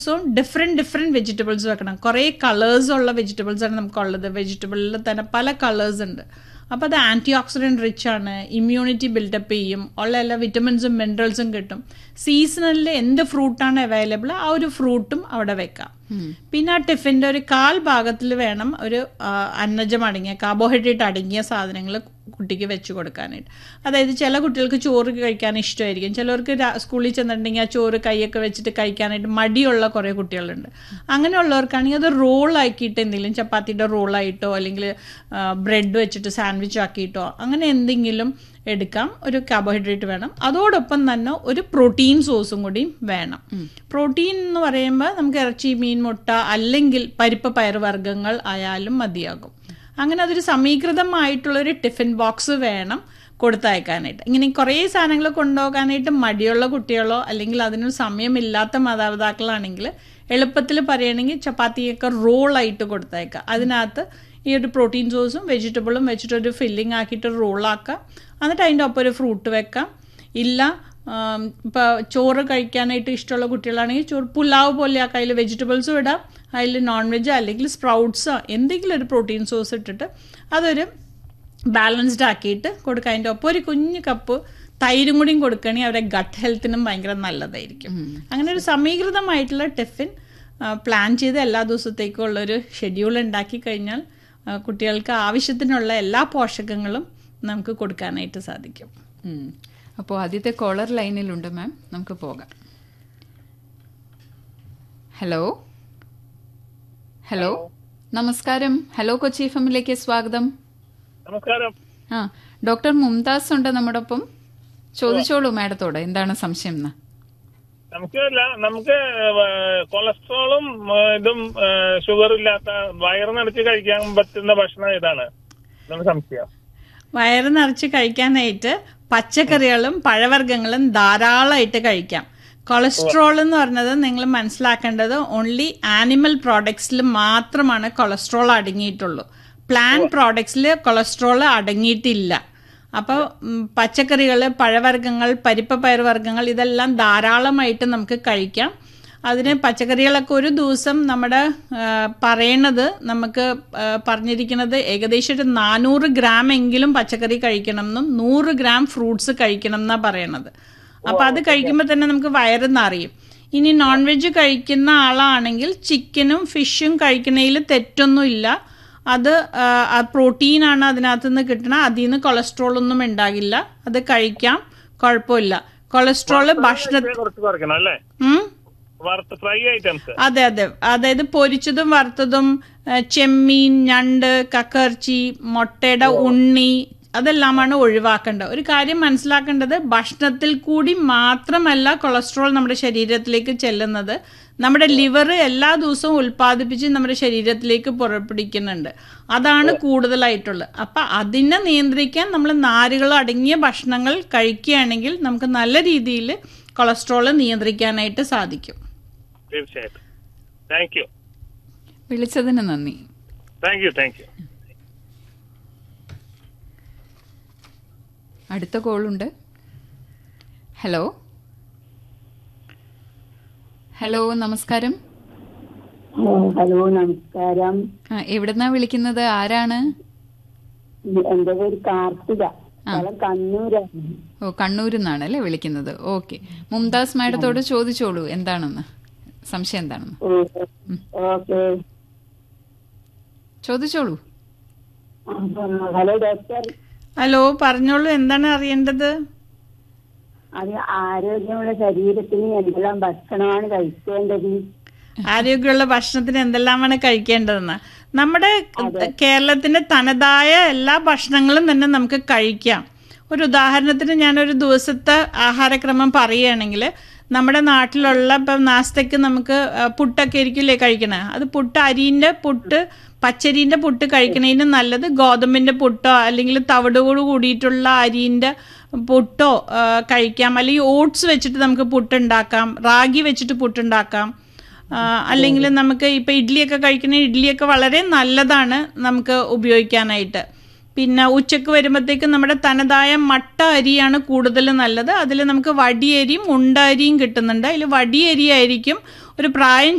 So different different vegetables വെക്കണം കുറേ colours ഉള്ള വെജിറ്റബിൾസ് ആണ് നമുക്കുള്ളത് വെജിറ്റബിളിൽ തന്നെ പല കളേഴ്സ് ഉണ്ട് അപ്പോൾ അത് ആൻറ്റി ഓക്സിഡൻറ്റ് റിച്ച് ആണ് ഇമ്മ്യൂണിറ്റി ബിൽഡപ്പ് ചെയ്യും ഉള്ള എല്ലാ വിറ്റമിൻസും മിനറൽസും കിട്ടും സീസണലിൽ എന്ത് ഫ്രൂട്ടാണ് അവൈലബിൾ ആ ഒരു ഫ്രൂട്ടും അവിടെ വെക്കാം പിന്നെ ആ ടിഫിൻ്റെ ഒരു കാൽ ഭാഗത്തിൽ വേണം ഒരു ആ, അന്നജം അടങ്ങിയ കാർബോഹൈഡ്രേറ്റ് അടങ്ങിയ സാധനങ്ങൾ കുട്ടിക്ക് വെച്ച് കൊടുക്കാനായിട്ട് അതായത് ചില കുട്ടികൾക്ക് ചോറ് കഴിക്കാൻ ഇഷ്ടമായിരിക്കും ചിലർക്ക് രാ- സ്കൂളിൽ ചെന്നിട്ടുണ്ടെങ്കിൽ ആ ചോറ് കൈയൊക്കെ വെച്ചിട്ട് കഴിക്കാനായിട്ട് മടിയുള്ള കുറേ കുട്ടികളുണ്ട് അങ്ങനെയുള്ളവർക്കാണെങ്കിൽ അത് റോളാക്കിയിട്ട് എന്തെങ്കിലും ചപ്പാത്തിയുടെ റോളായിട്ടോ അല്ലെങ്കിൽ ബ്രെഡ് വെച്ചിട്ട് സാൻഡ്വിച്ച് ആക്കിയിട്ടോ അങ്ങനെ എന്തെങ്കിലും എടുക്കാം ഒരു കാർബോഹൈഡ്രേറ്റ് വേണം അതോടൊപ്പം തന്നെ ഒരു പ്രോട്ടീൻ സോഴ്സും കൂടി വേണം പ്രോട്ടീൻ എന്ന് പറയുമ്പോൾ നമുക്ക് ഇറച്ചി മീൻ മുട്ട അല്ലെങ്കിൽ പരിപ്പ് പയറുവർഗ്ഗങ്ങൾ ആയാലും മതിയാകും അങ്ങനെ അതൊരു സമീകൃതമായിട്ടുള്ളൊരു ടിഫിൻ ബോക്സ് വേണം കൊടുത്തയക്കാനായിട്ട് ഇങ്ങനെ കുറേ സാധനങ്ങൾ കൊണ്ടുപോകാനായിട്ട് മടിയുള്ള കുട്ടികളോ അല്ലെങ്കിൽ അതിന് സമയമില്ലാത്ത മാതാപിതാക്കളാണെങ്കിൽ എളുപ്പത്തിൽ പറയുകയാണെങ്കിൽ ചപ്പാത്തിയൊക്കെ റോളായിട്ട് കൊടുത്തയക്കുക അതിനകത്ത് ഈ ഒരു പ്രോട്ടീൻ സോഴ്സും വെജിറ്റബിളും വെച്ചിട്ട് ഒരു ഫില്ലിംഗ് ആക്കിയിട്ട് റോളാക്കാം എന്നിട്ട് അതിൻ്റെ ഒപ്പം ഒരു ഫ്രൂട്ട് വെക്കാം ഇല്ല ഇപ്പോൾ ചോറ് കഴിക്കാനായിട്ട് ഇഷ്ടമുള്ള കുട്ടികളാണെങ്കിൽ ചോറ് പുലാവ് പോലെ ആക്കാം അതിൽ വെജിറ്റബിൾസും ഇടാം അതിൽ നോൺ വെജ് അല്ലെങ്കിൽ സ്പ്രൗട്ട്സോ എന്തെങ്കിലും ഒരു പ്രോട്ടീൻ സോഴ്സ് ഇട്ടിട്ട് അതൊരു ബാലൻസ്ഡ് ആക്കിയിട്ട് കൊടുക്കുക അതിൻ്റെ ഒപ്പം ഒരു കുഞ്ഞു കപ്പ് തൈരും കൂടിയും കൊടുക്കുകയാണെങ്കിൽ അവരുടെ ഗട്ട് ഹെൽത്തിനും ഭയങ്കര നല്ലതായിരിക്കും അങ്ങനെ ഒരു സമീകൃതമായിട്ടുള്ള ടിഫിൻ പ്ലാൻ ചെയ്ത് എല്ലാ ദിവസത്തേക്കും ഉള്ളൊരു ഷെഡ്യൂൾ ഉണ്ടാക്കി കഴിഞ്ഞാൽ ആ, കുട്ടികൾക്ക് ആവശ്യത്തിനുള്ള എല്ലാ പോഷകങ്ങളും നമുക്ക് കൊടുക്കാനായിട്ട് സാധിക്കും അപ്പോൾ ആദ്യത്തെ കോളർ ലൈനിലുണ്ട് മാം നമുക്ക് പോകാം ഹലോ ഹലോ നമസ്കാരം ഹലോ കൊച്ചി എഫമിലേക്ക് സ്വാഗതം നമസ്കാരം ആ ഡോക്ടർ മുംതാസ് ഉണ്ട് നമ്മുടെ ഒപ്പം ചോദിച്ചോളൂ മാഡത്തോട് എന്താണ് സംശയം എന്ന് നമുക്ക് ല- നമുക്ക് ഏഹ്, കൊളസ്ട്രോളും ഏഹ്, ഇതും ഏഹ്, ഷുഗർ ഇല്ലാത്ത വയറ് നിറച്ച് കഴിക്കാൻ പറ്റുന്ന ഭക്ഷണം ഇതാണ് എന്നാണ് സംശയം വയറ് നിറച്ച് കഴിക്കാനായിട്ട് പച്ചക്കറികളും പഴവർഗ്ഗങ്ങളും ധാരാളമായിട്ട് കഴിക്കാം കൊളസ്ട്രോൾ എന്ന് പറഞ്ഞത് നിങ്ങൾ മനസ്സിലാക്കേണ്ടത് ഓൺലി ആനിമൽ പ്രോഡക്ട്സിൽ മാത്രമാണ് കൊളസ്ട്രോൾ അടങ്ങിയിട്ടുള്ളൂ പ്ലാൻ പ്രോഡക്ട്സിൽ കൊളസ്ട്രോൾ അടങ്ങിയിട്ടില്ല അപ്പോൾ പച്ചക്കറികൾ പഴവർഗ്ഗങ്ങൾ പരിപ്പ് പയറുവർഗ്ഗങ്ങൾ ഇതെല്ലാം ധാരാളമായിട്ട് നമുക്ക് കഴിക്കാം അതിന് പച്ചക്കറികളൊക്കെ ഒരു ദിവസം നമ്മുടെ ആ, പറയണത് നമുക്ക് ആ, പറഞ്ഞിരിക്കുന്നത് ഏകദേശം ഒരു നാനൂറ് ഗ്രാം എങ്കിലും പച്ചക്കറി കഴിക്കണം എന്നും നൂറ് ഗ്രാം ഫ്രൂട്ട്സ് കഴിക്കണം എന്നാണ് പറയണത് അപ്പോൾ അത് കഴിക്കുമ്പോൾ തന്നെ നമുക്ക് വയറ് നിറയും ഇനി നോൺ വെജ് കഴിക്കുന്ന ആളാണെങ്കിൽ ചിക്കനും ഫിഷും കഴിക്കുന്നതിൽ തെറ്റൊന്നുമില്ല അത് പ്രോട്ടീനാണ് അതിനകത്ത് നിന്ന് കിട്ടണ അതിൽ നിന്ന് കൊളസ്ട്രോൾ ഒന്നും ഉണ്ടാകില്ല അത് കഴിക്കാം കുഴപ്പമില്ല കൊളസ്ട്രോള് ഭക്ഷണ കുറച്ച് കുറയ്ക്കണം അല്ലേ ഉം? വറുത്ത് ഫ്രൈ ഐറ്റംസ് അതെ അതെ അതായത് പൊരിച്ചതും വറുത്തതും ആ, ചെമ്മീൻ ഞണ്ട് കക്കർച്ചി മുട്ടയുടെ ഉണ്ണി അതെല്ലാമാണ് ഒഴിവാക്കേണ്ടത് ഒരു കാര്യം മനസ്സിലാക്കേണ്ടത് ഭക്ഷണത്തിൽ കൂടി മാത്രമല്ല കൊളസ്ട്രോൾ നമ്മുടെ ശരീരത്തിലേക്ക് ചെല്ലുന്നത് നമ്മുടെ ലിവർ എല്ലാ ദിവസവും ഉൽപ്പാദിപ്പിച്ച് നമ്മുടെ ശരീരത്തിലേക്ക് പുറപ്പെടുവിക്കുന്നുണ്ട് അതാണ് കൂടുതലായിട്ടുള്ളത് അപ്പം അതിനെ നിയന്ത്രിക്കാൻ നമ്മൾ നാരുകൾ അടങ്ങിയ ഭക്ഷണങ്ങൾ കഴിക്കുകയാണെങ്കിൽ നമുക്ക് നല്ല രീതിയിൽ കൊളസ്ട്രോൾ നിയന്ത്രിക്കാനായിട്ട് സാധിക്കും തീർച്ചയായിട്ടും താങ്ക് യു വിളിച്ചതിന് നന്ദി താങ്ക് യു താങ്ക് യു അടുത്ത കോളുണ്ട് ഹലോ ഹലോ നമസ്കാരം ഓ, ഹലോ നമസ്കാരം ആ എവിടുന്നാ വിളിക്കുന്നത് ആരാണ് എന്റെ പേര് കാർത്തിക സ്ഥലം കണ്ണൂരാണ് ഓ കണ്ണൂരിൽ നിന്നാണ് അല്ലേ വിളിക്കുന്നത് ഓക്കെ മുംതാസ് മാഡത്തോട് ചോദിച്ചോളൂ എന്താണെന്ന് സംശയം എന്താണെന്ന് ഓ, ഓക്കെ ചോദിച്ചോളൂ അപ്പം, ഹലോ ഡോക്ടർ ഹലോ പറഞ്ഞോളൂ എന്താണ് അറിയേണ്ടത് അത് ആരോഗ്യമുള്ള ശരീരത്തിന് എന്തെല്ലാം ഭക്ഷണമാണ് കഴിക്കേണ്ടത് ആരോഗ്യമുള്ള ഭക്ഷണത്തിന് എന്തെല്ലാമാണ് കഴിക്കേണ്ടതെന്ന് നമ്മുടെ കേരളത്തിന്റെ തനതായ എല്ലാ ഭക്ഷണങ്ങളും തന്നെ നമുക്ക് കഴിക്കാം ഒരു ഉദാഹരണത്തിന് ഞാനൊരു ദിവസത്തെ ആഹാരക്രമം പറയുകയാണെങ്കിൽ നമ്മുടെ നാട്ടിലുള്ള ഇപ്പം നാസ്തയ്ക്ക് നമുക്ക് ആ, പുട്ടൊക്കെ ആയിരിക്കില്ലേ കഴിക്കണേ അത് പുട്ട് അരിൻ്റെ പുട്ട് പച്ചരിൻ്റെ പുട്ട് കഴിക്കണതിന് നല്ലത് ഗോതമ്പിൻ്റെ പുട്ടോ അല്ലെങ്കിൽ തവിടോട് കൂടിയിട്ടുള്ള അരിൻ്റെ പുട്ടോ ആ, കഴിക്കാം അല്ലെങ്കിൽ ഓട്സ് വെച്ചിട്ട് നമുക്ക് പുട്ടുണ്ടാക്കാം റാഗി വെച്ചിട്ട് പുട്ടുണ്ടാക്കാം അല്ലെങ്കിൽ നമുക്ക് ഇപ്പം ഇഡ്ഡലിയൊക്കെ കഴിക്കുന്ന ഇഡ്ഡലിയൊക്കെ വളരെ നല്ലതാണ് നമുക്ക് ഉപയോഗിക്കാനായിട്ട് പിന്നെ ഉച്ചക്ക് വരുമ്പോഴത്തേക്കും നമ്മുടെ തനതായ മട്ട അരിയാണ് കൂടുതൽ നല്ലത് അതിൽ നമുക്ക് വടിയരിയും ഉണ്ടരിയും കിട്ടുന്നുണ്ട് അതിൽ വടിയരി ആയിരിക്കും ഒരു പ്രായം